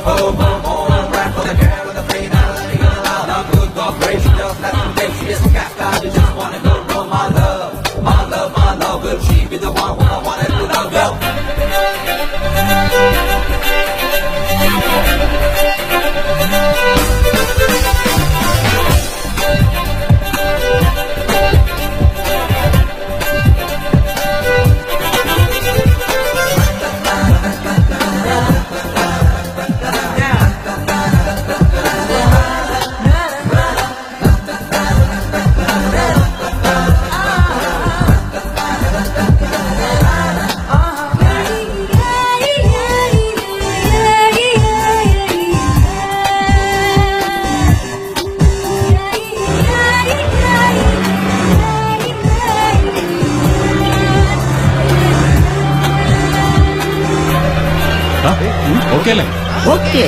ஓகேல okay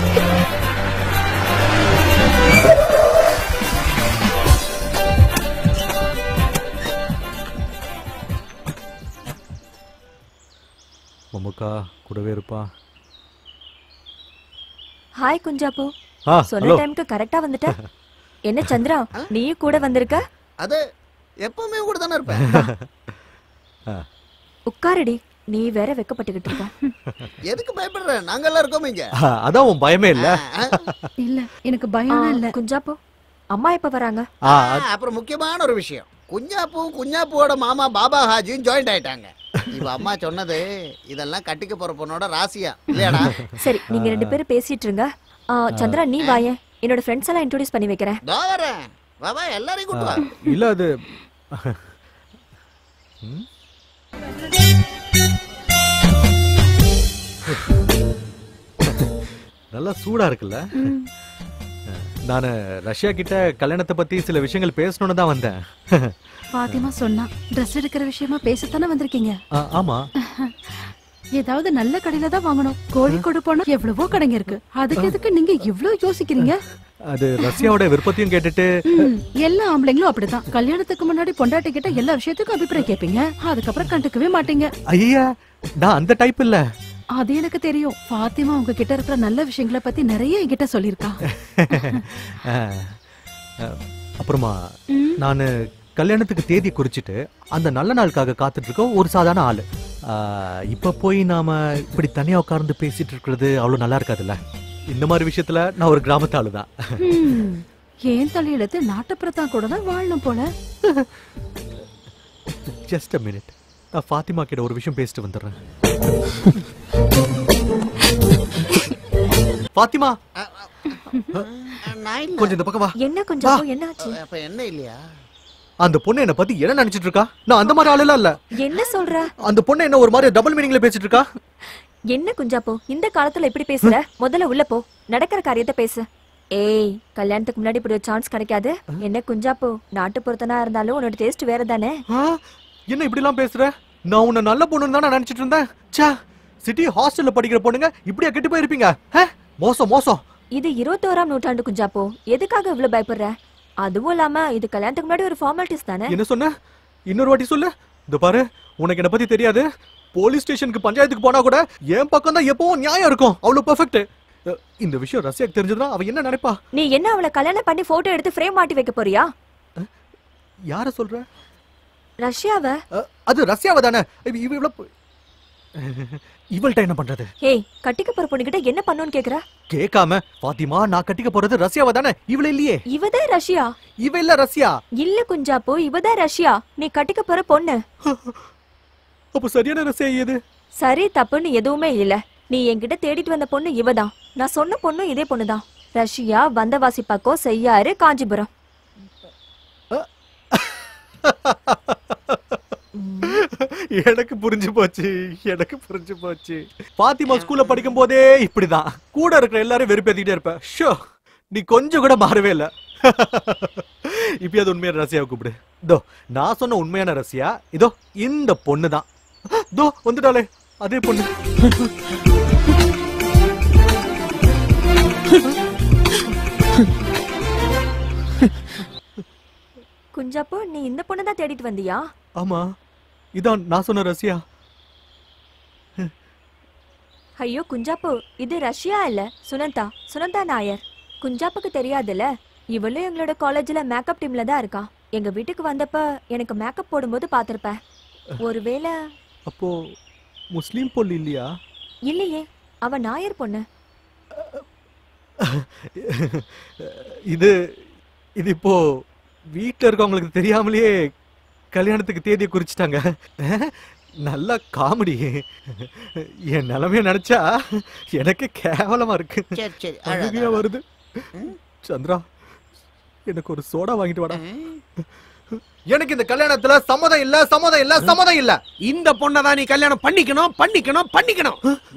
Mammukka கூடவே இருப்பா hi குஞ்சாப்பூ ஆ சொன்ன ஹலோ டைம்க்கு கரெக்டா வந்துட்ட என்ன சந்திரா நீயும் கூட வந்திருக்க அது எப்பவுமே கூட தானே இருப்பேன் உட்காருடி நீ வேற வெக்கப்பட்டுக்கிட்டு இருக்க எதுக்கு பயப்படுற நாங்க எல்லாம் இருக்கோம் இங்க அதான் உன் பயமே இல்ல இல்ல எனக்கு பயம் இல்ல குஞ்சாப்பூ அம்மா எப்ப வராங்க ஆ, ஆ, அப்புறம் முக்கியமான ஒரு விஷயம் குஞ்சாப்பும் குஞ்சாப்புவோட மாமா பாபா ஹாஜியும் ஜாயிண்ட் ஆயிட்டாங்க இவ அம்மா சொன்னது இதெல்லாம் கட்டிக்க போற பொண்ணோட ராசியா இல்லையாடா சரி நீங்க ரெண்டு பேரும் பேசிட்டு இருங்க ஆ, சந்திரா நீ வாயேன் என்னோட ஃப்ரெண்ட்ஸ் எல்லாம் இன்ட்ரோடியூஸ் பண்ணி வைக்கிறேன் தோ வரேன் வா வா எல்லாரையும் கூட்டு வா இல்ல அது நல்லா சூடா இருக்குல்ல நான் ரஷ்யா கிட்ட கல்யாணத்தை பத்தி சில விஷயங்கள் பேசணும்னு தான் வந்தேன் பாத்திமா சொன்னா ட்ரெஸ் எடுக்கிற விஷயமா பேசத்தானே வந்திருக்கீங்க ஆ, ஆமா ஏதாவது நல்ல கடையில தான் வாங்கணும் கோழிக்கோடு போனா எவ்வளவோ கடைங்க இருக்கு அதுக்கு எதுக்கு நீங்க இவ்ளோ யோசிக்கிறீங்க அது ரஷ்யாவோட விருப்பத்தையும் கேட்டுட்டு ம், எல்லா ஆம்பளைங்களும் அப்படிதான் கல்யாணத்துக்கு முன்னாடி பொண்டாட்டி கிட்ட எல்லா விஷயத்துக்கும் அபிப்பிராயம் கேட்பீங்க அதுக்கப்புறம் கண்டுக்கவே மாட்டீங்க ஐயா நான் அந்த டைப் இல்ல அது எனக்கு தெரியும் பாத்திமா உங்க கிட்ட இருக்கிற நல்ல விஷயங்களை பத்தி நிறைய என்கிட்ட சொல்லிருக்கா ஆ, ஆ, அப்புறமா நான் கல்யாணத்துக்கு தேதி குறிச்சிட்டு அந்த நல்ல நாளுக்காக காத்துட்டு இருக்க ஒரு சாதாரண ஆளு ஆ, இப்ப போய் நாம இப்படி தனியா உட்கார்ந்து பேசிட்டு இருக்கிறது அவ்வளவு நல்லா இருக்காதுல்ல இந்த மாதிரி விஷயத்துல நான் ஒரு கிராமத்து ஆளு தான் ம், ஏன் தலையெழுத்து நாட்டுப்புறத்தான் கூட தான் வாழணும் போல ஜஸ்ட் அ மினிட் நான் ஃபாத்திமா கிட்ட ஒரு விஷயம் பேசிட்டு வந்துடுறேன் ஃபாத்திமா நான் இல்ல கொஞ்சம் இந்த பக்கம் வா என்ன குஞ்சாப்பூ என்ன ஆச்சு அப்ப என்ன இல்லையா அந்த பொண்ணு என்ன பத்தி என்ன நினைச்சிட்டு இருக்கா நான் அந்த மாதிரி ஆளு இல்ல என்ன சொல்ற அந்த பொண்ணு என்ன ஒரு மாதிரி டபுள் மீனிங்ல பேசிட்டு இருக்கா என்ன குஞ்சாப்பூ இந்த காலத்துல இப்படி பேசுற முதல்ல உள்ள போ நடக்கிற காரியத்தை பேசு ஏய் கல்யாணத்துக்கு முன்னாடி இப்படி ஒரு சான்ஸ் கிடைக்காது என்ன குஞ்சாப்பூ நாட்டு பொருத்தனா இருந்தாலும் உன்னோட டேஸ்ட் வேற தானே ஆ, என்ன இப்படி எல்லாம் பேசுற நான் உன்னை நல்ல பொண்ணுன்னு தான் நினைச்சிட்டு இருந்தேன் ச்சே சிட்டி ஹாஸ்டல்ல படிக்கிற பொண்ணுங்க இப்படியா கெட்டு போயிருப்பீங்க ஹே, மோசம் மோசம் இது இருபத்தோராம் நூற்றாண்டு குஞ்சாப்போ எதுக்காக இவ்வளவு பயப்படுற அதுவும் இல்லாம இது கல்யாணத்துக்கு முன்னாடி ஒரு ஃபார்மாலிட்டிஸ் தானே என்ன சொன்ன இன்னொரு வாட்டி சொல்லு இந்த பாரு உனக்கு என்ன பத்தி தெரியாது போலீஸ் ஸ்டேஷனுக்கு பஞ்சாயத்துக்கு போனா கூட என் பக்கம் தான் எப்பவும் நியாயம் இருக்கும் அவ்வளவு பெர்ஃபெக்ட் இந்த விஷயம் ரஷ்யாக்கு தெரிஞ்சதுன்னா அவ என்ன நினைப்பா நீ என்ன அவளை கல்யாணம் பண்ணி போட்டோ எடுத்து ஃப்ரேம் மாட்டி வைக்க போறியா யார சொல்ற ரஷ்யாவ அ, அது ரஷ்யாவை தானே இவ இவ இவ்வளவு பொ- இவள்கிட்ட என்ன பண்றது ஏய் கட்டிக்க போற பொண்ணுகிட்ட என்ன பண்ணுன்னு கேக்குற கேட்காம பாத்திமா நான் கட்டிக்க போறது ரஷ்யாவை தானே இவள இல்லையே இவதான் ரஷ்யா இவ இல்ல ரஷ்யா இல்ல குஞ்சாப்போ இவதான் ரஷ்யா நீ கட்டிக்க போற பொண்ணு அப்ப சரியான ரஷ்யா எது சரி தப்புன்னு எதுவுமே இல்ல நீ என்கிட்ட தேடிட்டு வந்த பொண்ணு இவதான் நான் சொன்ன பொண்ணும் இதே பொண்ணுதான் ரஷ்யா வந்தவாசி பக்கம் செய்யாறு காஞ்சிபுரம் எனக்கு புரிஞ்சு போச்சு எனக்கு புரிஞ்சு போச்சு பாத்திமா ஸ்கூல்ல படிக்கும் போதே இப்படிதான் கூட இருக்கிற எல்லாரும் வெறுப்பேத்திட்டே இருப்ப ஷோ நீ கொஞ்சம் கூட மாறவே இல்ல இப்பயாவது உண்மையான ரசியாவை கூப்பிடு இதோ நான் சொன்ன உண்மையான ரசியா இதோ இந்த பொண்ணு தான் இதோ வந்துட்டாலே அதே பொண்ணு குஞ்சாப்போ நீ இந்த பொண்ணு தான் தேடிட்டு வந்தியா ஆமா இதான் நான் சொன்ன ரசியா ஐயோ குஞ்சாப்பு இது ரஷ்யா இல்ல சுனந்தா சுனந்தா நாயர் குஞ்சாப்புக்கு தெரியாதுல்ல இவளும் எங்களோட காலேஜ்ல மேக்கப் டீம்ல தான் இருக்கா எங்க வீட்டுக்கு வந்தப்ப எனக்கு மேக்கப் போடும்போது பாத்திருப்பேன் ஒருவேளை அப்போ முஸ்லீம் பொண்ணு இல்லையா இல்லையே அவ நாயர் பொண்ணு இது இது இப்போ வீட்ல இருக்கவங்களுக்கு தெரியாமலேயே கல்யாணத்துக்கு தேதியை குறிச்சிட்டாங்க நல்ல காமெடி என் நிலைமைய நினைச்சா எனக்கு கேவலமா இருக்கு சரி சரி அழுகையா வருது சந்திரா எனக்கு ஒரு சோடா வாங்கிட்டு வாடா எனக்கு இந்த கல்யாணத்துல சம்மதம் இல்ல சம்மதம் இல்ல சம்மதம் இல்ல இந்த பொண்ணை தான் நீ கல்யாணம் பண்ணிக்கணும் பண்ணிக்கணும் பண்ணிக்கணும்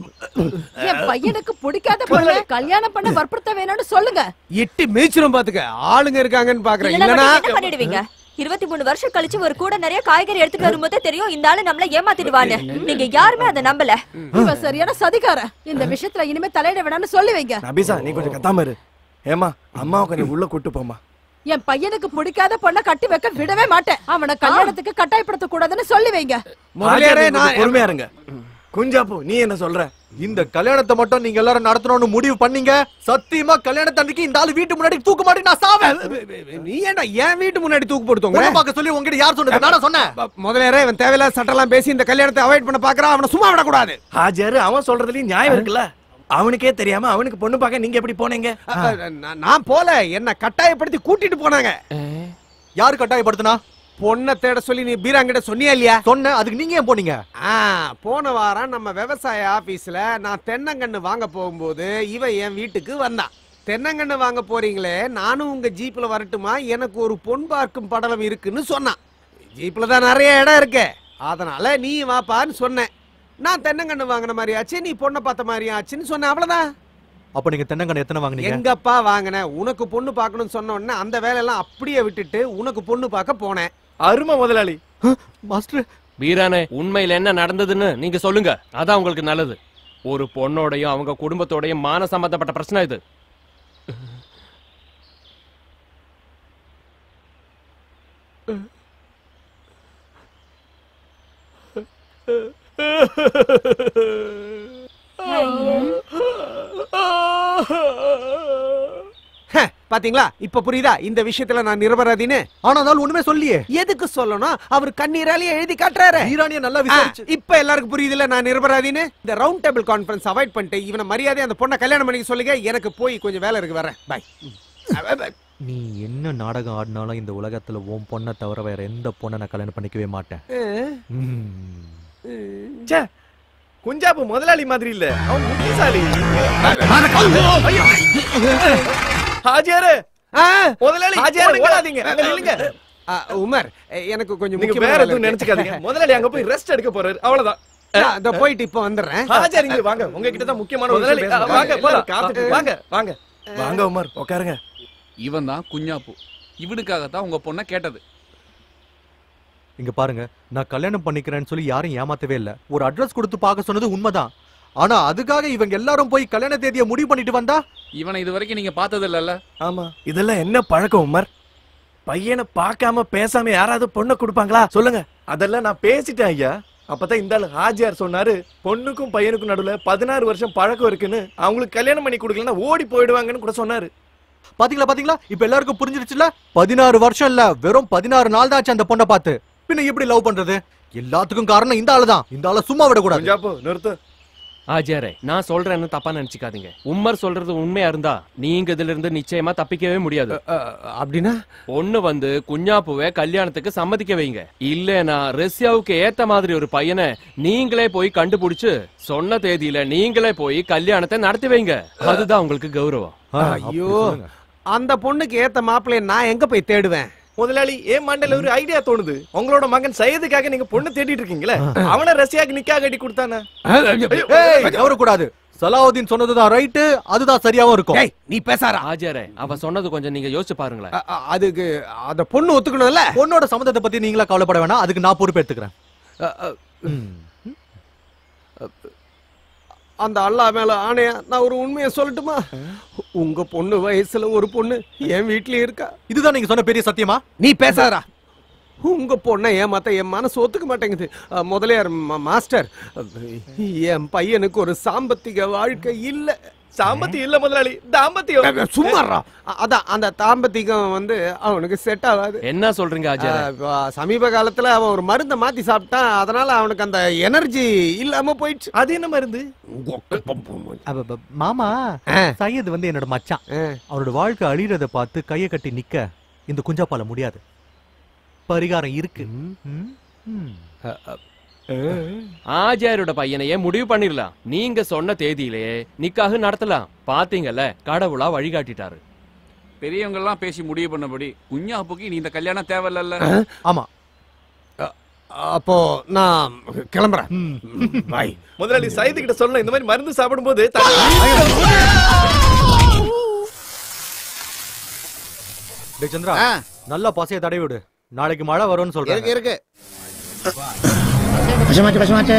என் பையனுக்கு பிடிக்காத பொண்ணு கல்யாணம் பண்ண வற்புறுத்த வேணும்னு சொல்லுங்க எட்டி மேய்ச்சிரும் பாத்துக்க ஆளுங்க இருக்காங்கன்னு பாக்குறேன் இல்லைன்னா இல்லனா மட்டும் என்ன பண்ணிடுவீங்க இருபத்தி மூணு வருஷம் கழிச்சு ஒரு கூட நிறைய காய்கறி எடுத்துட்டு வரும்போது தெரியும் இந்த ஆளு நம்மள ஏமாத்திடுவான்னு நீங்க யாருமே அதை நம்பல இவன் சரியான சதிகார இந்த விஷயத்துல இனிமே தலையிட வேணாம்னு சொல்லி வைங்க நபிசா நீ கொஞ்சம் கத்தாம இரு ஏமா அம்மாவை கொஞ்சம் உள்ள கூட்டு போமா என் பையனுக்கு பிடிக்காத பொண்ண கட்டி வைக்க விடவே மாட்டேன் அவனை கல்யாணத்துக்கு கட்டாயப்படுத்த கூடாதுன்னு சொல்லி வைங்க முதலியாரே நான் பொறுமையா இருங்க குஞ்சாப்பு நீ என்ன சொல்ற இந்த கல்யாணத்தை மட்டும் நீங்க எல்லாரும் நடத்தணும்னு முடிவு பண்ணீங்க சத்தியமா கல்யாணத்து அன்னைக்கு இந்த ஆளு வீட்டு முன்னாடி தூக்க மாட்டி நான் சாவேன் நீ ஏன்டா என் வீட்டு முன்னாடி தூக்கு போடுத்தோங்க பொண்ணு பார்க்க சொல்லி உங்ககிட்ட யார் சொன்னது நானா சொன்னேன் முதலியாரே இவன் தேவையில்லாத சட்டெல்லாம் பேசி இந்த கல்யாணத்தை அவாய்ட் பண்ண பாக்குறான் அவனை சும்மா விடக்கூடாது ஹாஜர் அவன் சொல்றதுலயும் நியாயம் இருக்குல்ல அவனுக்கே தெரியாம அவனுக்கு பொண்ணு பார்க்க நீங்க எப்படி போனீங்க அ, அ, நான்- நான் போல என்ன கட்டாயப்படுத்தி கூட்டிட்டு போனாங்க யாரு கட்டாயப்படுத்தினா பொண்ணை தேட சொல்லி நீ பீராங்கிட்ட சொன்னியா இல்லையா சொன்னேன் அதுக்கு நீங்க ஏன் போனீங்க ஆ போன வாரம் நம்ம விவசாய ஆபீஸ்ல நான் தென்னங்கன்னு வாங்க போகும்போது இவன் என் வீட்டுக்கு வந்தான் தென்னங்கன்னு வாங்க போறீங்களே நானும் உங்க ஜீப்ல வரட்டுமா எனக்கு ஒரு பொன் பார்க்கும் படலம் இருக்குன்னு சொன்னான் ஜீப்ல தான் நிறைய இடம் இருக்கு அதனால நீ வாப்பான்னு சொன்னேன் நான் தென்னங்கன்னு வாங்கின மாதிரி ஆச்சு நீ பொண்ணை பார்த்த மாதிரி ஆச்சுன்னு சொன்னேன் அவ்வளவுதான் அப்ப நீங்க தென்னங்கண்ணு எத்தனை வாங்குனீங்க எங்கப்பா வாங்கின உனக்கு பொண்ணு பார்க்கணும்னு சொன்ன உடனே அந்த வேலையெல்லாம் அப்படியே விட்டுட்டு உனக்கு பொண்ணு பார்க்க போனேன் அருமை முதலாளி மாஸ்டர் வீரானே உண்மையில என்ன நடந்ததுன்னு நீங்க சொல்லுங்க அதான் உங்களுக்கு நல்லது ஒரு பொண்ணோடையும் அவங்க குடும்பத்தோடையும் மான சம்பந்தப்பட்ட பிரச்சனை இது ஹ, பாத்தீங்களா இப்ப புரியுதா இந்த விஷயத்துல நான் நிரபராதின்னு ஆனாலும் ஒண்ணுமே சொல்லியே எதுக்கு சொல்லணும் அவர் கண்ணீராலேயே எழுதி காட்டுறாரு ஈரானிய நல்லா ஆ, விசாரிச்சு இப்ப எல்லாருக்கும் புரியுதுல நான் நிரபராதின்னு இந்த ரவுண்ட் டேபிள் கான்ஃபரன்ஸ் அவாய்ட் பண்ணிட்டு இவனை மரியாதை அந்த பொண்ணை கல்யாணம் பண்ணிக்க சொல்லுங்க எனக்கு போய் கொஞ்சம் வேலை இருக்கு வரேன் பாய் நீ என்ன நாடகம் ஆடினாலும் இந்த உலகத்துல உன் பொண்ணை தவிர வேற எந்த பொண்ணை நான் கல்யாணம் பண்ணிக்கவே மாட்டேன் ம். ச்சே குஞ்சாப்பு முதலாளி மாதிரி இல்ல அவன் புத்திசாலி ஹாஜியாரு முதலாளி ஹாஜியாரு ஓடாதீங்க அங்க நில்லுங்க உமர் எனக்கு கொஞ்சம் நீங்க முக்கியமான வேற வேலை எதுவும் இருக்கு. நினைச்சுக்காதீங்க முதலாளி அங்க போய் ரெஸ்ட் எடுக்க போறாரு அவ்வளவுதான் நான் இதோ போயிட்டு இப்ப வந்துடுறேன் ஹாஜர் இங்க வாங்க உங்ககிட்ட தான் முக்கியமான ஒரு முதலாளி, விஷயம் பேசணும். வாங்க, வாங்க போலாம். காத்துட்டு வாங்க வாங்க வாங்க உமர் உட்காருங்க இவன் தான் குஞ்சாப்பு இவனுக்காகத்தான் உங்க பொண்ணை கேட்டது இங்க பாருங்க நான் கல்யாணம் பண்ணிக்கிறேன்னு சொல்லி யாரும் ஏமாத்தவே இல்ல ஒரு அட்ரஸ் கொடுத்து பார்க்க சொன்னது உண்மைதான் ஆனா அதுக்காக இவங்க எல்லாரும் போய் கல்யாண தேதியை முடிவு பண்ணிட்டு வந்தா இவனை இது வரைக்கும் நீங்க பார்த்தது இல்லல்ல ஆமா இதெல்லாம் என்ன பழக்கம் உமர் பையனை பார்க்காம பேசாம யாராவது பொண்ணை கொடுப்பாங்களா சொல்லுங்க அதெல்லாம் நான் பேசிட்டேன் ஐயா அப்பதான் இந்த ஆளு ஹாஜியார் சொன்னாரு பொண்ணுக்கும் பையனுக்கும் நடுவுல பதினாறு வருஷம் பழக்கம் இருக்குன்னு அவங்களுக்கு கல்யாணம் பண்ணி கொடுக்கலன்னா ஓடி போயிடுவாங்கன்னு கூட சொன்னாரு பாத்தீங்களா பாத்தீங்களா இப்ப எல்லாருக்கும் புரிஞ்சிருச்சுல பதினாறு வருஷம் இல்ல வெறும் பதினாறு நாள் தான் ஆச்சு அந்த பொண்ணை பார்த்து பின்ன எப்படி லவ் பண்றது எல்லாத்துக்கும் காரணம் இந்த ஆளு தான் இந்த ஆளை சும்மா விடக்கூடாது குஞ்சாப்பு நிறுத்து ஆஜியாரே நான் சொல்றேன்னு தப்பா நினைச்சுக்காதீங்க உம்மர் சொல்றது உண்மையா இருந்தா நீங்க இதுல இருந்து நிச்சயமா தப்பிக்கவே முடியாது அப்படின்னா பொண்ணு வந்து குஞ்சாப்புவை கல்யாணத்துக்கு சம்மதிக்க வைங்க இல்லனா ரஷ்யாவுக்கு ஏத்த மாதிரி ஒரு பையனை நீங்களே போய் கண்டுபிடிச்சு சொன்ன தேதியில நீங்களே போய் கல்யாணத்தை நடத்தி வைங்க அதுதான் உங்களுக்கு கௌரவம் ஆ, அப்படி ஐயோ. சொல்லுங்க. அந்த பொண்ணுக்கு ஏத்த மாப்பிள்ளைய நான் எங்க போய் தேடுவேன் முதலாளி ஏன் மண்டையில ஒரு ஐடியா தோணுது உங்களோட மகன் சையதுக்காக நீங்க பொண்ணு தேடிட்டு இருக்கீங்களே அவனை ரஷ்யாக்கு நிக்கா கட்டி கொடுத்தானே ஏய் கவரக்கூடாது சலாவுதீன் சொன்னதுதான் ரைட்டு அதுதான் சரியாவும் இருக்கும் டேய் நீ பேசாரா ஆஜாரே அவ சொன்னது கொஞ்சம் நீங்க யோசிச்சு பாருங்களேன் அ- அ- அதுக்கு அந்த பொண்ணு ஒத்துக்கணும்ல பொண்ணோட சம்மந்தத்தை பத்தி நீங்களா கவலைப்பட வேணாம் அதுக்கு நான் பொறுப்பு எடுத்துக்கிறேன் அ- அ, ம். அந்த அல்லா மேல ஆணையா நான் ஒரு உண்மையை சொல்லட்டுமா உங்க பொண்ணு வயசுல ஒரு பொண்ணு என் வீட்லயே இருக்கா இதுதான் நீங்க சொன்ன பெரிய சத்தியமா நீ பேசாதடா உங்க பொண்ணை ஏமாத்த என் மனசு ஒத்துக்க மாட்டேங்குது அஹ், முதலியார் மா- மாஸ்டர் அஹ், என் பையனுக்கு ஒரு சாம்பத்திக வாழ்க்கை இல்ல சாம்பத்தி இல்ல முதலாளி தாம்பத்தியம் சும்மாறா அதான் அந்த தாம்பத்திகம் வந்து அவனுக்கு செட் ஆகாது என்ன சொல்றீங்க ஆச்சார அஹ், இப்ப சமீப காலத்துல அவன் ஒரு மருந்தை மாத்தி சாப்பிட்டான் அதனால அவனுக்கு அந்த எனர்ஜி இல்லாம போயிடுச்சு அது என்ன மருந்து அப்ப, அப்ப, மாமா ஆ. சையது வந்து என்னோட மச்சான் ஆ. அவரோட வாழ்க்கை அழியறத பார்த்து கையை கட்டி நிக்க இந்த குஞ்சாப்பால முடியாது பரிகாரம் இருக்கு ம்? ம். ஆச்சாரியோட பையனையே முடிவு பண்ணிடலாம் நீங்க சொன்ன தேதியிலேயே நிக்காக நடத்தலாம் பாத்தீங்கல்ல கடவுளா வழிகாட்டிட்டாரு பெரியவங்க எல்லாம் பேசி முடிவு பண்ணபடி குஞ்சாப்புக்கு நீ இந்த கல்யாணம் தேவையில்ல ஆமா அப்போ நான் கிளம்புறேன் பாய் முதலாளி சைது கிட்ட சொல்லணும் இந்த மாதிரி மருந்து சாப்பிடும்போது டேய் சந்திரா ஆ, நல்லா பசைய தடவி விடு நாளைக்கு மழை வரும்னு இருக்கு சொல்றாங்க இருக்கு பசமாச்சு பசமாச்சு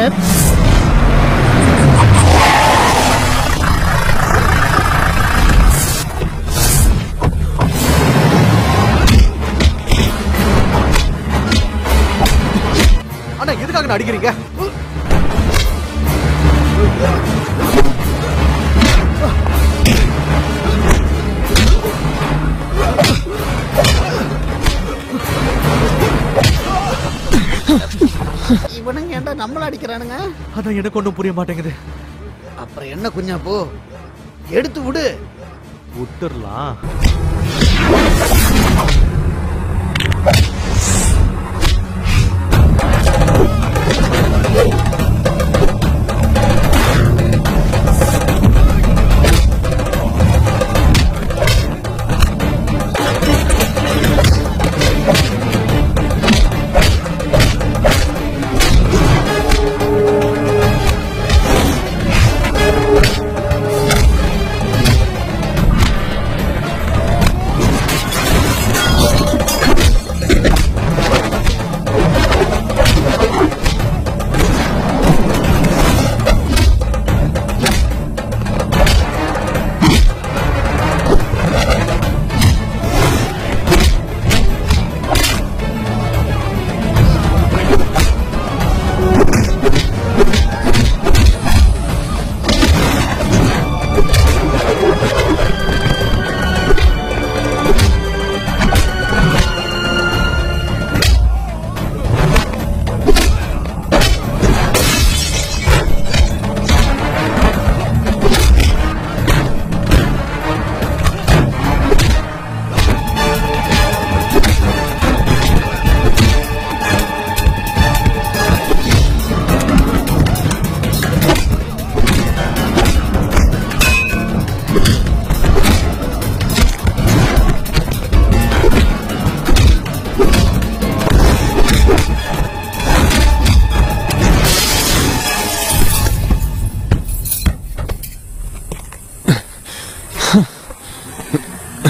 அண்ணா எதுக்காக நான் அடிக்கிறீங்க இவனுங்க ஏன்டா நம்மள அடிக்கிறானுங்க அதான் எனக்கு ஒன்றும் புரிய மாட்டேங்குது அப்புறம் என்ன குஞ்சாப்பூ எடுத்து விடு விட்டுறலாம்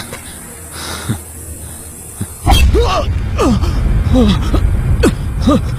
ஆ